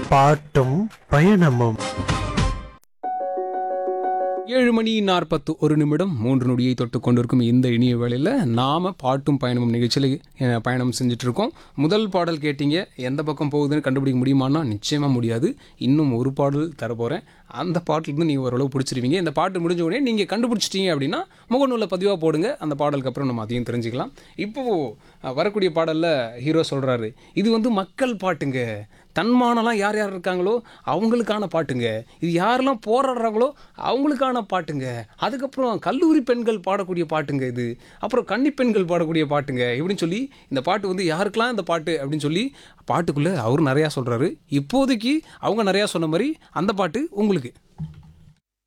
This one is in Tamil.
பாட்டும் பயணமும் ஏழு மணி நாற்பத்து ஒரு நிமிடம் மூன்று நொடியை தொட்டு கொண்டிருக்கும் இந்த இனிய வேளையில் நாம பாட்டும் பயணமும் நிகழ்ச்சியில் அஹ், பயணம் செஞ்சுட்டு இருக்கோம் முதல் பாடல் கேட்டீங்க எந்த பக்கம் போகுதுன்னு கண்டுபிடிக்க முடியுமான்னா நிச்சயமாக முடியாது இன்னும் ஒரு பாடல் தரப்போகிறேன் அந்த பாட்டிலிருந்து நீங்கள் ஓரளவு பிடிச்சிருவீங்க இந்த பாட்டு முடிஞ்ச உடனே நீங்கள் கண்டுபிடிச்சிட்டீங்க அப்படின்னா முகநூலில் பதிவாக போடுங்க அந்த பாடலுக்கு அப்புறம் நம்ம அதையும் தெரிஞ்சுக்கலாம் இப்போது வரக்கூடிய பாடலில் ஹீரோ சொல்கிறாரு இது வந்து மக்கள் பாட்டுங்க தன்மானலாம் யார் யார் இருக்காங்களோ அவங்களுக்கான பாட்டுங்க இது யாரெல்லாம் போராடுறாங்களோ அவங்களுக்கான பாட்டுங்க அதுக்கப்புறம் கல்லூரி பெண்கள் பாடக்கூடிய பாட்டுங்க இது அப்புறம் கன்னி பெண்கள் பாடக்கூடிய பாட்டுங்க இப்படின்னு சொல்லி இந்த பாட்டு வந்து யாருக்கெல்லாம் இந்த பாட்டு அப்படின்னு சொல்லி பாட்டுக்குள்ளே அவர் நிறையா சொல்கிறாரு இப்போதைக்கு அவங்க நிறையா சொன்ன மாதிரி அந்த பாட்டு உங்களுக்கு